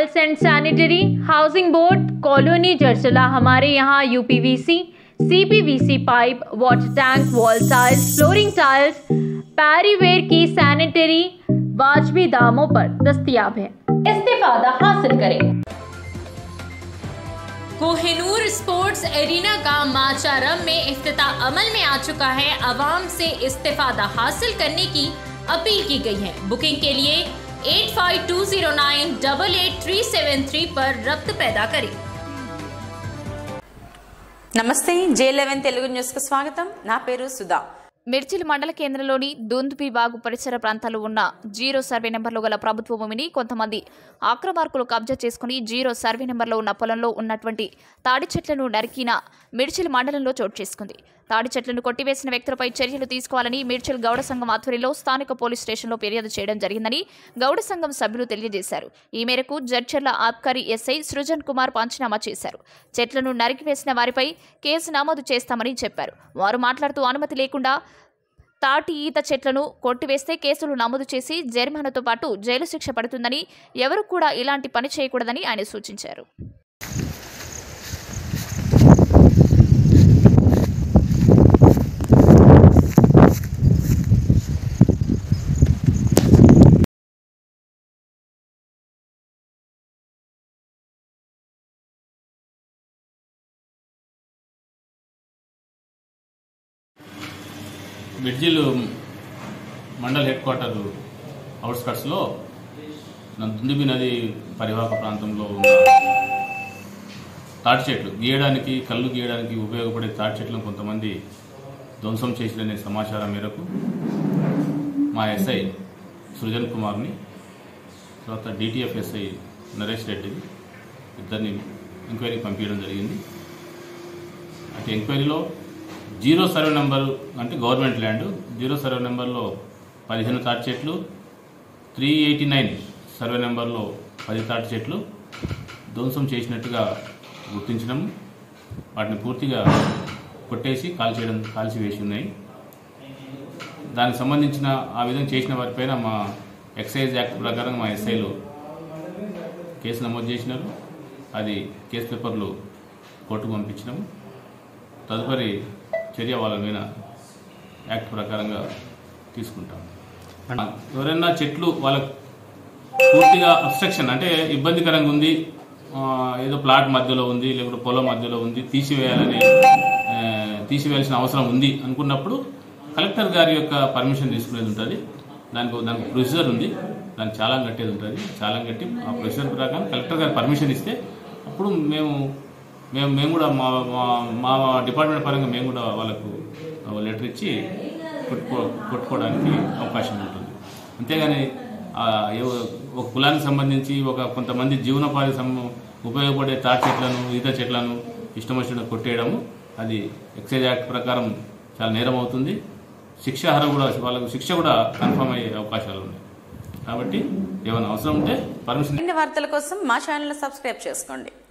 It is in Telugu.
waters and sanitary housing board colony जरसला हमारे यहाँ UPVC CPVC pipe water tank wall tiles flooring tiles Parryware की सैनिटरी वाजबी दामों पर दस्तियाब है इस्तेफादा हासिल करें कोहिनूर स्पोर्ट्स एरिना का माचारम में इफ्तिताह अमल में आ चुका है आवाम से इस्तेफादा हासिल करने की अपील की गई है बुकिंग के लिए eight five two zero nine double eight three seven three पर रब्त पैदा करें నమస్తే జే లెవెన్ తెలుగు న్యూస్కు స్వాగతం నా పేరు సుధా మిర్చిల్ మండల కేంద్రంలోని దుంద్బి వాగు పరిసర ప్రాంతాల్లో ఉన్న జీరో సర్వే నెంబర్లో గల ప్రభుత్వ భూమిని కొంతమంది ఆక్రమార్కులు కబ్జా చేసుకుని జీరో సర్వే నెంబర్లో ఉన్న పొలంలో ఉన్నటువంటి తాడి చెట్లను నరికిన మిర్చిల్ మండలంలో చోటు చేసుకుంది తాడి చెట్లను కొట్టివేసిన వ్యక్తులపై చర్యలు తీసుకోవాలని మిర్చిల్ గౌడ సంఘం ఆధ్వర్యంలో స్థానిక పోలీస్ స్టేషన్లో ఫిర్యాదు చేయడం జరిగిందని గౌడ సంఘం సభ్యులు తెలియజేశారు ఈ మేరకు జడ్చర్ల ఆబ్కారీ ఎస్ఐ సృజన్ కుమార్ పంచనామా చేశారు చెట్లను నరికివేసిన వారిపై కేసు నమోదు చేస్తామని చెప్పారు వారు మాట్లాడుతూ అనుమతి లేకుండా తాటి ఈత చెట్లను కొట్టివేస్తే కేసులు నమోదు చేసి జరిమానాతో పాటు జైలు శిక్ష పడుతుందని ఎవరు కూడా ఇలాంటి పని చేయకూడదని ఆయన సూచించారు మిర్జిల్ మండల్ హెడ్ క్వార్టర్ అవుట్స్కట్స్లో దుందుబి నది పరివాహక ప్రాంతంలో ఉన్న తాటి చెట్లు గీయడానికి కళ్ళు గీయడానికి ఉపయోగపడే తాటి చెట్లను కొంతమంది ధ్వంసం చేసిరనే సమాచారం మేరకు మా ఎస్ఐ సృజన్ కుమార్ని తర్వాత డిటిఎఫ్ ఎస్ఐ నరేష్ రెడ్డిని ఇద్దరిని ఎంక్వైరీకి పంపించడం జరిగింది అయితే ఎంక్వైరీలో జీరో సర్వే నెంబర్ అంటే గవర్నమెంట్ ల్యాండ్ జీరో సర్వే నెంబర్లో పదిహేను తాటి చెట్లు త్రీ ఎయిటీ నైన్ సర్వే నెంబర్లో పది తాటి చెట్లు ధ్వంసం చేసినట్టుగా గుర్తించడం వాటిని పూర్తిగా కొట్టేసి కాల్చేయడం కాల్చి వేసి ఉన్నాయి దానికి సంబంధించిన ఆ విధంగా చేసిన వారిపైన మా ఎక్సైజ్ యాక్ట్ ప్రకారం మా ఎస్ఐలు కేసు నమోదు చేసినారు అది కేసు పేపర్లు కోర్టుకు పంపించినాము తదుపరి చర్య వాళ్ళ మీద యాక్ట్ ప్రకారంగా తీసుకుంటాం ఎవరైనా చెట్లు వాళ్ళకు పూర్తిగా అబ్స్ట్రక్షన్ అంటే ఇబ్బందికరంగా ఉంది ఆ, ఏదో ప్లాట్ మధ్యలో ఉంది లేకపోతే పొలం మధ్యలో ఉంది తీసివేయాలని ఆ, తీసివేయాల్సిన అవసరం ఉంది అనుకున్నప్పుడు కలెక్టర్ గారి యొక్క పర్మిషన్ తీసుకునేది ఉంటుంది దానికి దానికి ప్రొసీజర్ ఉంది దానికి చాలా కట్టేది ఉంటుంది చాలా కట్టి ఆ ప్రొసీజర్ ప్రకారం కలెక్టర్ గారి పర్మిషన్ ఇస్తే అప్పుడు మేము మేము మేము కూడా మా మా మా డిపార్ట్మెంట్ పరంగా మేము కూడా వాళ్ళకు లెటర్ ఇచ్చి కొట్టుకో కొట్టుకోవడానికి అవకాశం ఉంటుంది అంతేగాని ఆ, ఏవో- ఒక కులానికి సంబంధించి ఒక కొంతమంది జీవనోపాధి సం ఉపయోగపడే తాటి చెట్లను ఈత చెట్లను ఇష్టం వచ్చినట్టు కొట్టేయడము అది ఎక్సైజ్ యాక్ట్ ప్రకారం చాలా నేరం అవుతుంది శిక్షార్హం కూడా వాళ్ళకు శిక్ష కూడా కన్ఫర్మ్ అయ్యే అవకాశాలు ఉన్నాయి కాబట్టి ఏమైనా అవసరం ఉంటే పర్మిషన్ మరిన్ని వార్తల కోసం మా ఛానల్ సబ్స్క్రైబ్ చేసుకోండి